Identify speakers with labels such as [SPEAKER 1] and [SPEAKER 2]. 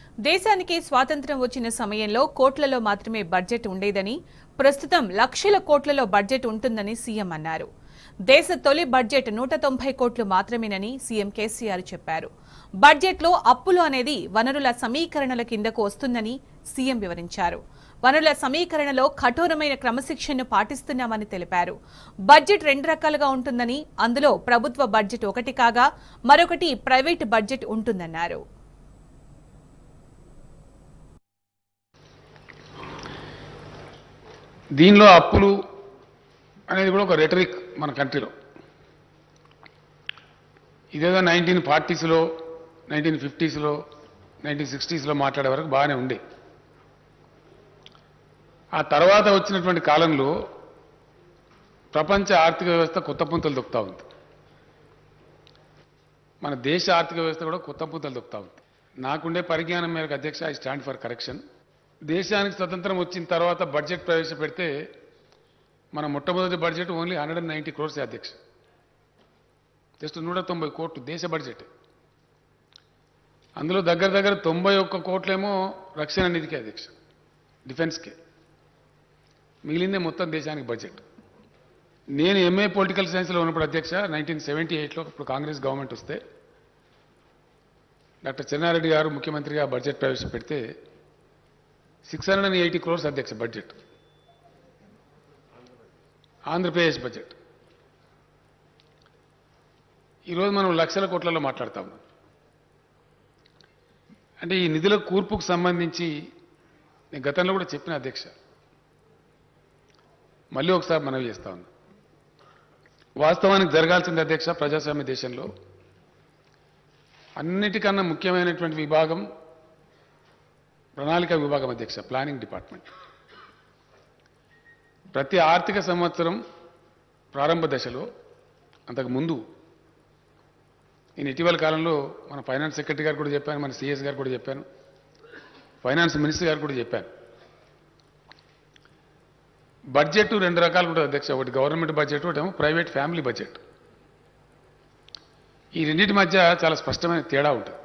[SPEAKER 1] దేశానికి స్వాతంత్ర్యం వచ్చిన సమయంలో కోట్లలో మాత్రమే బడ్జెట్ ఉండేదని ప్రస్తుతం లక్షల కోట్లలో బడ్జెట్ ఉంటుందని సీఎం అన్నారు దేశ తొలి బడ్జెట్ నూట తొంభై కోట్లు మాత్రమేనని సీఎం కేసీఆర్ చెప్పారు బడ్జెట్లో అప్పులు అనేది వనరుల సమీకరణల కిందకు వస్తుందని సీఎం వివరించారు వనరుల సమీకరణలో కఠోరమైన క్రమశిక్షణను పాటిస్తున్నామని తెలిపారు బడ్జెట్ రెండు రకాలుగా ఉంటుందని అందులో ప్రభుత్వ బడ్జెట్ ఒకటి కాగా మరొకటి ప్రైవేటు బడ్జెట్ ఉంటుందన్నారు
[SPEAKER 2] దీనిలో అప్పులు అనేది కూడా ఒక రెటరిక్ మన కంట్రీలో ఇదేదో నైన్టీన్ ఫార్టీస్లో నైన్టీన్ ఫిఫ్టీస్లో నైన్టీన్ సిక్స్టీస్లో మాట్లాడే వరకు బాగానే ఉండే ఆ తర్వాత వచ్చినటువంటి కాలంలో ప్రపంచ ఆర్థిక వ్యవస్థ కొత్త పుంతలు దొక్కుతా ఉంది మన దేశ ఆర్థిక వ్యవస్థ కూడా కొత్త పుంతలు దొక్కుతా ఉంది నాకుండే పరిజ్ఞానం మేరకు అధ్యక్ష ఐ స్టాండ్ ఫర్ కరెక్షన్ దేశానికి స్వతంత్రం వచ్చిన తర్వాత బడ్జెట్ ప్రవేశపెడితే మన మొట్టమొదటి budget only hundred and ninety crores అధ్యక్ష జస్ట్ నూట తొంభై కోట్లు దేశ బడ్జెట్ అందులో దగ్గర దగ్గర తొంభై ఒక్క కోట్లేమో రక్షణ నిధికి అధ్యక్ష డిఫెన్స్కే మిగిలిందే మొత్తం దేశానికి బడ్జెట్ నేను ఎంఏ పొలిటికల్ సైన్స్లో ఉన్నప్పుడు అధ్యక్ష నైన్టీన్ సెవెంటీ ఎయిట్లో ఇప్పుడు కాంగ్రెస్ గవర్నమెంట్ వస్తే డాక్టర్ చెన్నారెడ్డి గారు ముఖ్యమంత్రిగా బడ్జెట్ ప్రవేశపెడితే six hundred and eighty crores అధ్యక్ష బడ్జెట్ ఆంధ్రప్రదేశ్ బడ్జెట్ ఈరోజు మనం లక్షల కోట్లలో మాట్లాడుతా ఉన్నాం అంటే ఈ నిధుల కూర్పుకు సంబంధించి నేను గతంలో కూడా చెప్పిన అధ్యక్ష మళ్ళీ ఒకసారి మనవి చేస్తా ఉన్నా వాస్తవానికి జరగాల్సింది అధ్యక్ష ప్రజాస్వామ్య దేశంలో అన్నిటికన్నా ముఖ్యమైనటువంటి విభాగం ప్రణాళిక విభాగం అధ్యక్ష ప్లానింగ్ డిపార్ట్మెంట్ ప్రతి ఆర్థిక సంవత్సరం ప్రారంభ దశలో అంతకు ముందు నేను ఇటీవల కాలంలో మన ఫైనాన్స్ సెక్రటరీ గారు కూడా చెప్పాను మన సిఎస్ గారు కూడా చెప్పాను ఫైనాన్స్ మినిస్టర్ గారు కూడా చెప్పాను బడ్జెట్ రెండు రకాలు ఉంటుంది అధ్యక్ష ఒకటి గవర్నమెంట్ బడ్జెట్ ఒకటి ఏమో ప్రైవేట్ ఫ్యామిలీ బడ్జెట్ ఈ రెండింటి మధ్య చాలా స్పష్టమైన తేడా ఉంటుంది